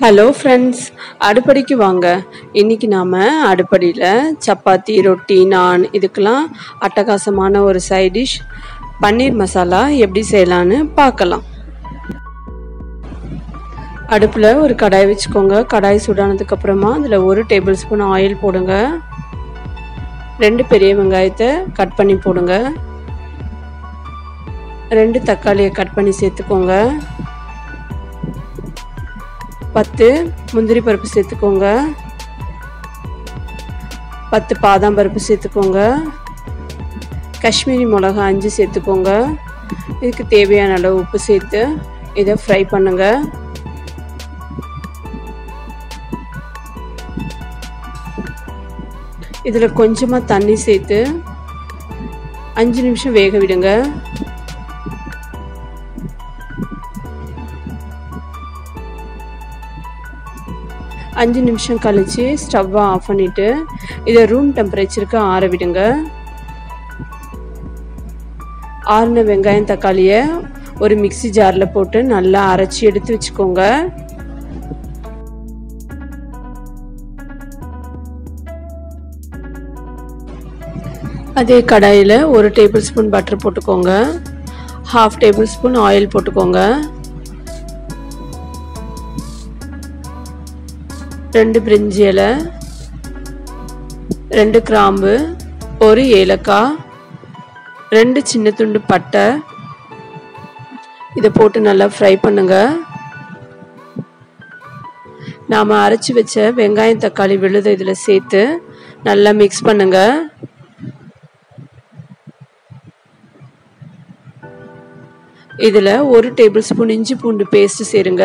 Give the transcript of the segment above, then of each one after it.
hello friends அடுப்படிக்கு வாங்க இன்னைக்கு நாம் அடுப்படியில் சப்பாத்தி ரொட்டி நான் இதுக்கெல்லாம் அட்டகாசமான ஒரு சைட் டிஷ் பன்னீர் மசாலா எப்படி செய்யலான்னு பார்க்கலாம் அடுப்பில் ஒரு கடாய் வச்சுக்கோங்க கடாய் சூடானதுக்கப்புறமா அதில் ஒரு டேபிள் ஸ்பூன் ஆயில் போடுங்க ரெண்டு பெரிய வெங்காயத்தை கட் பண்ணி போடுங்க ரெண்டு தக்காளியை கட் பண்ணி சேர்த்துக்கோங்க பத்து முந்திரி பருப்பு சேர்த்துக்கோங்க பத்து பாதாம் பருப்பு சேர்த்துக்கோங்க காஷ்மீரி மிளகா அஞ்சு சேர்த்துக்கோங்க இதுக்கு தேவையான அளவு உப்பு சேர்த்து இதை ஃப்ரை பண்ணுங்க இதில் கொஞ்சமாக தண்ணி சேர்த்து அஞ்சு நிமிஷம் வேக விடுங்க அஞ்சு நிமிஷம் கழித்து ஸ்டவ்வை ஆஃப் பண்ணிவிட்டு இதை ரூம் டெம்பரேச்சருக்கு ஆற விடுங்க ஆறின வெங்காயம் தக்காளியை ஒரு மிக்சி ஜாரில் போட்டு நல்லா அரைச்சி எடுத்து வச்சுக்கோங்க அதே கடாயில் ஒரு டேபிள் ஸ்பூன் பட்டர் போட்டுக்கோங்க ஹாஃப் டேபிள் ஸ்பூன் ஆயில் போட்டுக்கோங்க ரெண்டு பிரிஞ்சி இலை ரெண்டு கிராம்பு ஒரு ஏலக்காய் ரெண்டு சின்ன துண்டு பட்டை இதை போட்டு நல்லா ஃப்ரை பண்ணுங்க நாம் அரைச்சி வச்ச வெங்காயம் தக்காளி விழுத இதில் சேர்த்து நல்லா மிக்ஸ் பண்ணுங்க இதில் ஒரு டேபிள் ஸ்பூன் இஞ்சி பூண்டு பேஸ்ட் சேருங்க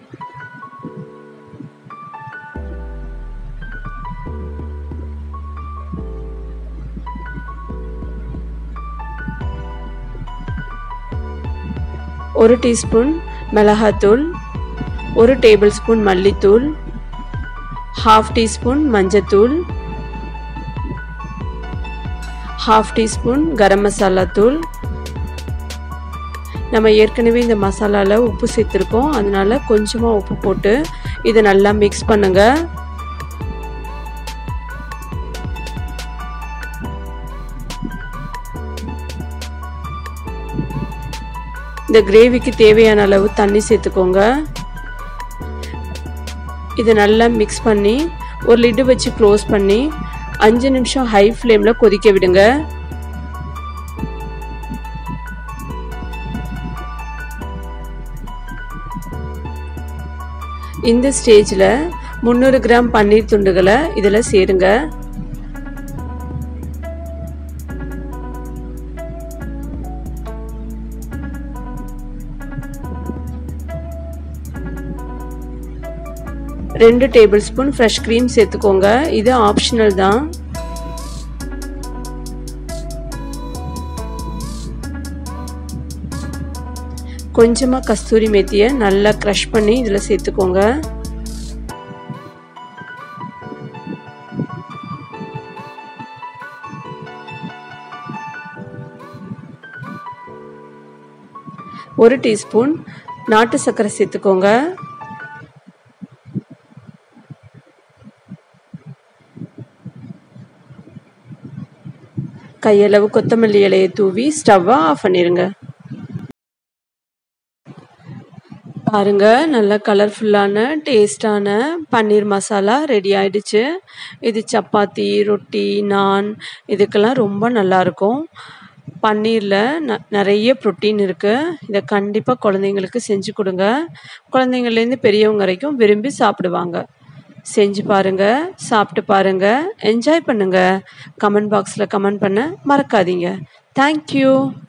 ஒரு டீஸ்பூன் மிளகாத்தூள் ஒரு டேபிள் ஸ்பூன் மல்லித்தூள் ஹாஃப் டீஸ்பூன் மஞ்சத்தூள் ஹாஃப் டீஸ்பூன் கரம் மசாலா தூள் நம்ம ஏற்கனவே இந்த மசாலாவில் உப்பு சேர்த்துருக்கோம் அதனால கொஞ்சமாக உப்பு போட்டு இதை நல்லா மிக்ஸ் பண்ணுங்கள் இந்த கிரேவிக்கு தேவையான அளவு தண்ணி சேர்த்துக்கோங்க இதை நல்லா மிக்ஸ் பண்ணி ஒரு லிட்டு வச்சு க்ளோஸ் பண்ணி அஞ்சு நிமிஷம் ஹை ஃப்ளேமில் கொதிக்க விடுங்க இந்த ஸ்டேஜில் முந்நூறு கிராம் பன்னீர் துண்டுகளை இதில் சேருங்க ரெண்டு டேபிள் ஸ்பூன் ஃப்ரெஷ் க்ரீம் சேர்த்துக்கோங்க இது ஆப்ஷனல் தான் கொஞ்சமாக கஸ்தூரி மேத்தியை நல்லா க்ரஷ் பண்ணி இதில் சேர்த்துக்கோங்க ஒரு டீஸ்பூன் நாட்டு சர்க்கரை சேர்த்துக்கோங்க கையளவு கொத்தமல்லி இலையை தூவி ஸ்டவ்வை ஆஃப் பண்ணிடுங்க பாருங்க நல்ல கலர்ஃபுல்லான டேஸ்டான பன்னீர் மசாலா ரெடி ஆயிடுச்சு இது சப்பாத்தி ரொட்டி நான் இதுக்கெல்லாம் ரொம்ப நல்லாயிருக்கும் பன்னீரில் ந நிறைய ப்ரோட்டீன் இருக்குது இதை கண்டிப்பாக குழந்தைங்களுக்கு செஞ்சு கொடுங்க குழந்தைங்கள்லேருந்து பெரியவங்க வரைக்கும் விரும்பி சாப்பிடுவாங்க செஞ்சு பாருங்கள் சாப்பிட்டு பாருங்கள் என்ஜாய் பண்ணுங்கள் கமெண்ட் பாக்ஸில் கமெண்ட் பண்ண மறக்காதீங்க தேங்க்யூ